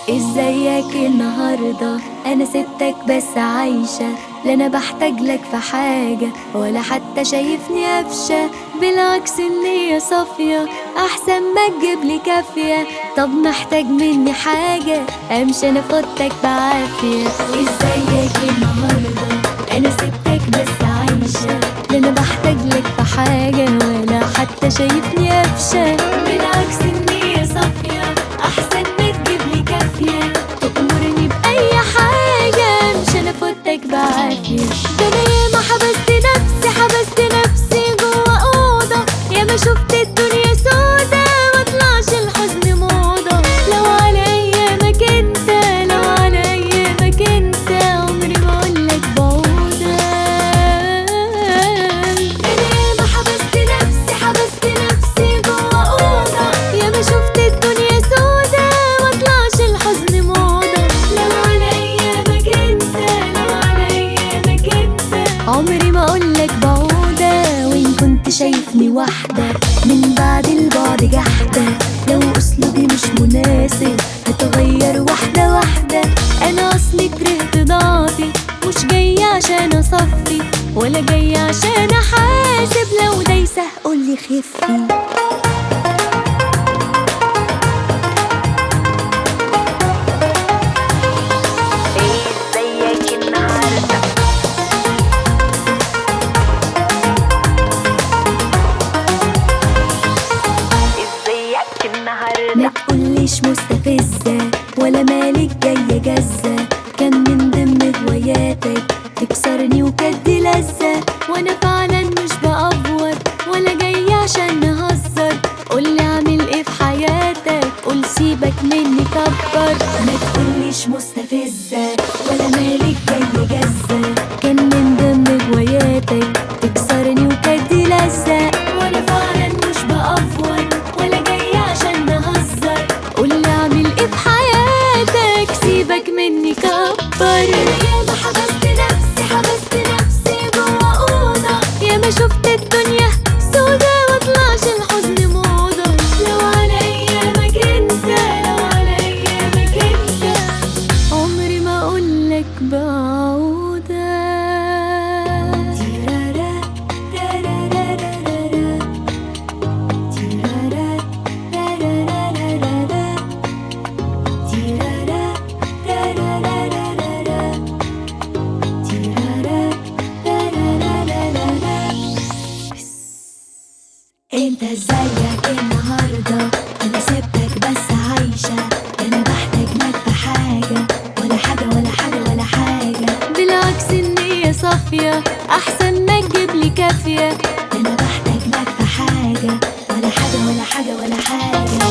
ازيك النهاردة انا ستك بس عايشة لا انا بحتاج لك في حاجة ولا حتى شايفني قفشة بالعكس النية صافية احسن ما تجيب لي كافية طب محتاج مني حاجة امشي انا فوتك بعافية ازيك النهاردة انا ستك بس عايشة لا انا بحتاج لك في حاجة ولا حتى شايفني قفشة بالعكس النية صافية احسن ما تجيب لي كافية تأمرني بأي حاجة مش انا فوتك بعافية ده انا ياما حبست نفسي حبست نفسي جوا أوضة ياما شفت الدنيا سودا مطلعش الحزن موضة لو على أيامك انت لو على أيامك انت عمري ما أقولك بعودة أنا ياما حبست نفسي حبست نفسي جوا أوضة ياما شفت الدنيا سودا مطلعش الحزن موضة لو على أيامك انت لو على أيامك انت عمري ما أقولك بعودة وإن كنت شايفني واحدة من بعد البعد جحدة لو أسلوبي مش مناسب هتغير واحدة واحدة أنا أصلي كرهت ضعفي مش جاية عشان أصفي ولا جاية عشان أحاسب لو دايسة قولي خفي ازيك النهارده ازيك ما النهارده تقوليش مستفزة ولا مالك جاية جزة كان من ضمن هواياتك تكسرني وكدي لذة وانا فعلا مش بأفور ولا جاية عشان نهزر قولي اعمل ايه في حياتك قول سيبك مني كبر ما تقوليش مستفزة ولا مالك جاية جزة كان من ضمن هواياتك تكسرني وكدي لذة وانا فعلا مش بأفور ولا جاية عشان نهزر قولي اعمل ايه في حياتك سيبك مني كبر انا ياما حبست نفسي حبست نفسي جوا اوضه ياما شفت الدنيا سودا مطلعش الحزن موضه لو على ايامك انت لو على ايامك انت عمري ما اقولك بعودة تيرارا تارارارارارا تيرارا تارارارارارا تيرارا تارارارارارا تيرارا تارارارارارا انت ازيك النهارده انا سبتك بس عايشه انا بحتاج لك في حاجه ولا حاجه ولا حاجه ولا حاجه بالعكس النيه صافيه احسن ما تجيب لي كافيه انا بحتاج لك في حاجه ولا حاجه ولا حاجه ولا حاجه